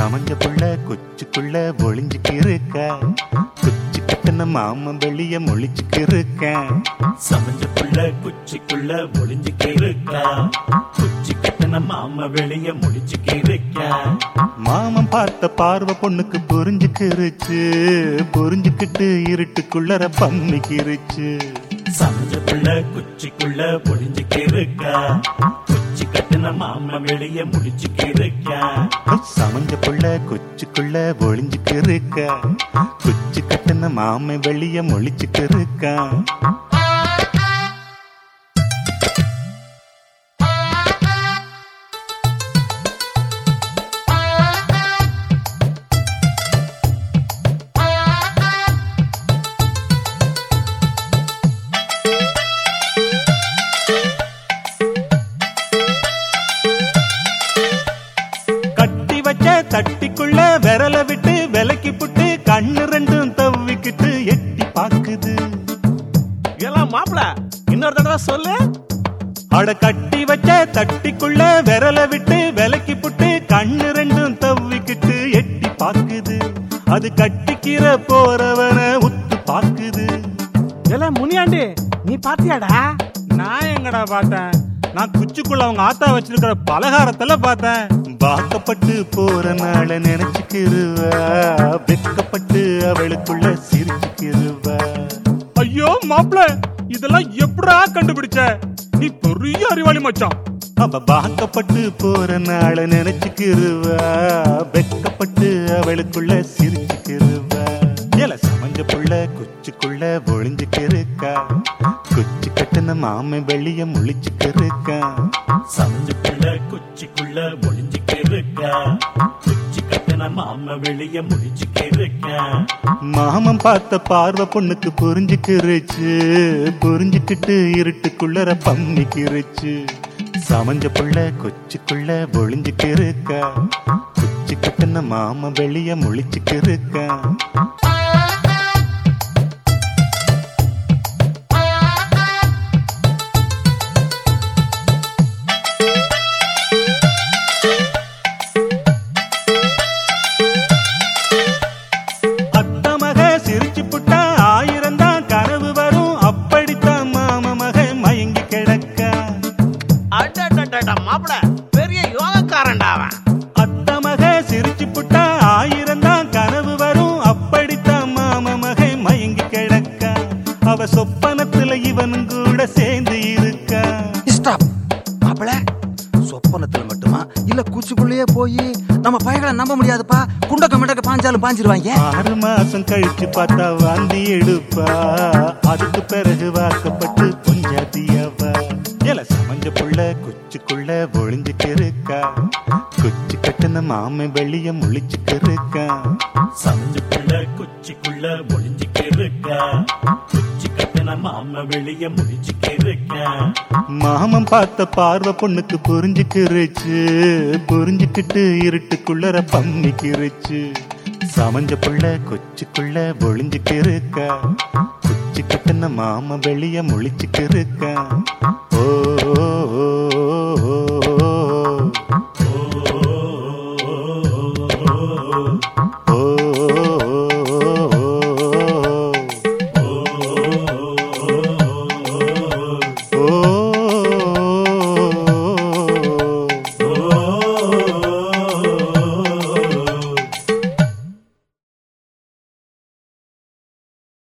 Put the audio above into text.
சமஞ்ச புள்ள கொச்சுக்குள்ள ஒளிஞ்சுக்கு இருக்க குச்சி கட்டின மாமன் வெளிய மொழிச்சுக்கு இருக்கேன் சமைஞ்ச புள்ள குச்சிக்குள்ள ஒளிஞ்சுக்கு இருக்கா குச்சி கட்டின மாம வெளிய முடிச்சுக்கு இருக்கா மாமன் பார்த்த பார்வை பொண்ணுக்கு புரிஞ்சுக்கிருச்சு புரிஞ்சுக்கிட்டு இருட்டுக்குள்ளர பம்மிக்கிருச்சு சமைஞ்ச புள்ள குச்சிக்குள்ள ஒளிஞ்சுக்கு இருக்கா குச்சி கட்டின மாம வெளிய முடிச்சுக்கு இருக்கா சமஞ்ச புள்ள கொச்சுக்குள்ள ஒளிஞ்சுக்கு இருக்க குச்சி கட்டின மாமன் வெளிய மொழிச்சுக்கு இருக்கான் கட்டி வச்ச தட்டிக்குள்ள விரல விட்டு விலக்கி புட்டு கண்ணு ரெண்டும் தவ்விக்கிட்டு எட்டி பாக்குது எல்லாம் மாப்பிள இன்னொரு தடவை சொல்லு அட கட்டி வச்ச தட்டிக்குள்ள விரல விட்டு விலக்கி புட்டு கண்ணு ரெண்டும் தவ்விக்கிட்டு எட்டி பாக்குது அது கட்டிக்கிற போறவன உத்து பாக்குது எல்லாம் முனியாண்டி நீ பாத்தியாடா நான் எங்கடா பார்த்தேன் நான் குச்சிக்குள்ள அவங்க ஆத்தா வச்சிருக்கிற பலகாரத்துல பார்த்தேன் வாக்கப்பட்டு போற நாள நினைச்சுக்கிருவா வெக்கப்பட்டு அவளுக்குள்ள சிரிச்சுக்கிருவா ஐயோ மாப்பிள இதெல்லாம் எப்படா கண்டுபிடிச்ச நீ பெரிய அறிவாளி மச்சான் அவ வாக்கப்பட்டு போற நாள நினைச்சுக்கிருவா வெக்கப்பட்டு அவளுக்குள்ள சிரிச்சுக்கிருவா இல சமஞ்ச புள்ள குச்சிக்குள்ள ஒளிஞ்சுக்கிருக்கா குச்சி கட்டின மாமன் வெளிய முழிச்சுக்கிருக்கா சமைஞ்ச புள்ள குச்சிக்குள்ள ஒளிஞ்சுக்கு இருக்கா குச்சி கட்டின மாம வெளிய முடிச்சுக்கு இருக்கா மாமன் பார்த்த பார்வை பொண்ணுக்கு புரிஞ்சுக்கிருச்சு புரிஞ்சுக்கிட்டு இருட்டுக்குள்ளர பம்மிக்கிருச்சு சமஞ்ச புள்ள கொச்சுக்குள்ள ஒளிஞ்சுக்கிருக்கா குச்சி கட்டின மாமன் வெளிய முழிச்சுக்கிருக்கா அத்த மக சிரிச்சு புட்டா ஆயிரம் தான் கனவு வரும் அப்படித்தான் மாம மக மயங்கி கிடக்க அடடடடா மாப்பிள பெரிய யோகக்காரன்டா அவன் அத்த மக சிரிச்சு புட்டா ஆயிரம் தான் கனவு வரும் அப்படித்தான் மாம மக மயங்கி கிடக்க அவ சொப்பனத்துல இவனும் கூட சேர்ந்து இருக்கா ஸ்டாப் மாப்பிள சொப்பனத்துல மட்டுமா இல்ல குச்சிக்குள்ளேயே போய் நம்ம பையகளை நம்ப முடியாதுப்பா குண்டக்க மிண்டக்க பாஞ்சாலும் பாஞ்சிருவாங்க ஆறு மாசம் கழிச்சு பார்த்தா வாந்தி எடுப்பா அதுக்கு பிறகு வாக்கப்பட்டு பொஞ்சாதியாவா இல சமஞ்ச புள்ள குச்சிக்குள்ள ஒளிஞ்சுக்கு இருக்கா குச்சி கட்டின மாமன் வெளிய முழிச்சுக்கு இருக்கா சமைஞ்ச புள்ள குச்சிக்குள்ள ஒளிஞ்சுக்கு இருக்கா குச்சி கட்டின மாம வெளிய முடிச்சுக்கு இருக்கா மாமன் பார்த்த பார்வை பொண்ணுக்கு புரிஞ்சுக்கிருச்சு புரிஞ்சுக்கிட்டு இருட்டுக்குள்ளர பம்மிக்கிருச்சு சமஞ்ச புள்ள கொச்சுக்குள்ள ஒளிஞ்சுக்கு இருக்கா குச்சி கட்டின மாமன் வெளிய முழிச்சுக்கு இருக்கா